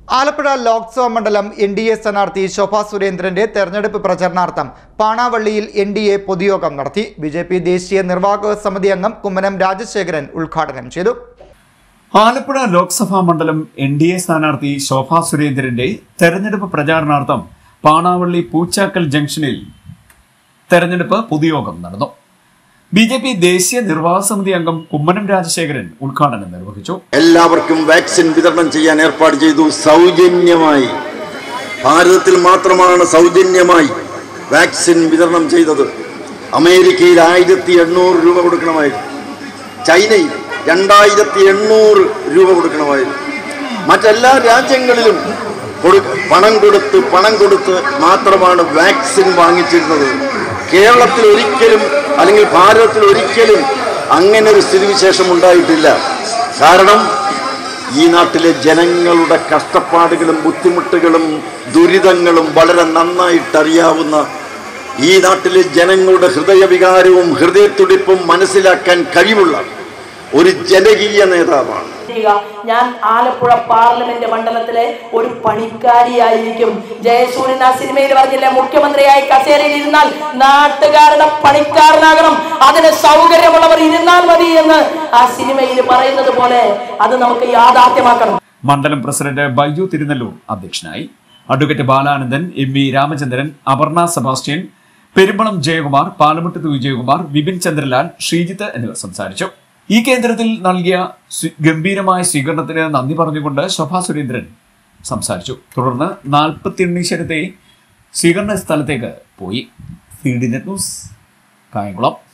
ആലപ്പുഴ ലോക്സഭാ മണ്ഡലം N D A സ്ഥാനാർത്ഥി ശോഭ സുരേന്ദ്രന്റെ തെരഞ്ഞെടുപ്പ് പ്രചരണാർത്ഥം പാണാവള്ളിയിൽ എൻ ഡി എ പൊതുയോഗം നടത്തി ബി ജെ പി ദേശീയ നിർവാഹക സമിതി അംഗം കുമ്മനം രാജശേഖരൻ ഉദ്ഘാടനം ചെയ്തു ആലപ്പുഴ ലോക്സഭാ മണ്ഡലം എൻ ഡി എ സ്ഥാനാർത്ഥി ശോഭാ സുരേന്ദ്രന്റെ തെരഞ്ഞെടുപ്പ് പ്രചാരണാർത്ഥം പാണാവള്ളി പൂച്ചാക്കൽ ജംഗ്ഷനിൽ തെരഞ്ഞെടുപ്പ് പൊതുയോഗം നടന്നു ബി ജെ പി ദേശീയ നിർവാഹക സമിതി അംഗം കുമ്മനം രാജശേഖരൻ ഉദ്ഘാടനം നിർവഹിച്ചു എല്ലാവർക്കും വാക്സിൻ വിതരണം ചെയ്യാൻ ഏർപ്പാട് ചെയ്തു സൗജന്യമായി ഭാരതത്തിൽ മാത്രമാണ് സൗജന്യമായി വാക്സിൻ വിതരണം ചെയ്തത് അമേരിക്കയിൽ ആയിരത്തി എണ്ണൂറ് രൂപ കൊടുക്കണമായിരുന്നു ചൈനയിൽ രണ്ടായിരത്തി എണ്ണൂറ് രൂപ കൊടുക്കണമായിരുന്നു മറ്റെല്ലാ രാജ്യങ്ങളിലും കൊടു പണം കൊടുത്ത് പണം കൊടുത്ത് മാത്രമാണ് വാക്സിൻ വാങ്ങിച്ചിരുന്നത് കേരളത്തിൽ ഒരിക്കലും അല്ലെങ്കിൽ ഭാരതത്തിൽ ഒരിക്കലും അങ്ങനെ ഒരു സ്ഥിതിവിശേഷം ഉണ്ടായിട്ടില്ല കാരണം ഈ നാട്ടിലെ ജനങ്ങളുടെ കഷ്ടപ്പാടുകളും ബുദ്ധിമുട്ടുകളും ദുരിതങ്ങളും വളരെ നന്നായിട്ടറിയാവുന്ന ഈ നാട്ടിലെ ജനങ്ങളുടെ ഹൃദയവികാരവും ഹൃദയത്തുടിപ്പും മനസ്സിലാക്കാൻ കഴിവുള്ള ഒരു ജനകീയ നേതാവാണ് ചെയ്യുക. ഞാൻ ആലപ്പുഴ പാർലമെന്റ് മണ്ഡലത്തിലെ ഒരു പണിക്കാരിയായിരിക്കും ജയസൂര്യൻ ആ സിനിമയിൽ പറഞ്ഞില്ലേ മുഖ്യമന്ത്രിയായി കസേരയിൽ ഇരുന്നാൽ നാട്ടുകാരുടെ പണിക്കാരനാകണം അതിന് സൗകര്യമുള്ളവർ ഇരുന്നാൽ മതി എന്ന് ആ സിനിമയിൽ പറയുന്നത് പോലെ അത് നമുക്ക് യാഥാർത്ഥ്യമാക്കണം മണ്ഡലം പ്രസിഡന്റ് ബൈജു തിരുനെല്ലൂർ അധ്യക്ഷനായി advocate Balanandan M V Ramachandran Aparna Sebastian Perumbalam Jayakumar Palamuttath Vijayakumar Vipin Chandralal Sreejith എന്നിവർ സംസാരിച്ചു ഈ കേന്ദ്രത്തിൽ നൽകിയ സ്വി- ഗംഭീരമായ സ്വീകരണത്തിന് നന്ദി പറഞ്ഞുകൊണ്ട് ശോഭാ സുരേന്ദ്രൻ സംസാരിച്ചു തുടർന്ന് നാൽപ്പത്തിയെണ്ണീശ്വരത്തെ സ്വീകരണ സ്ഥലത്തേക്ക് പോയി C D net news Kayamkulam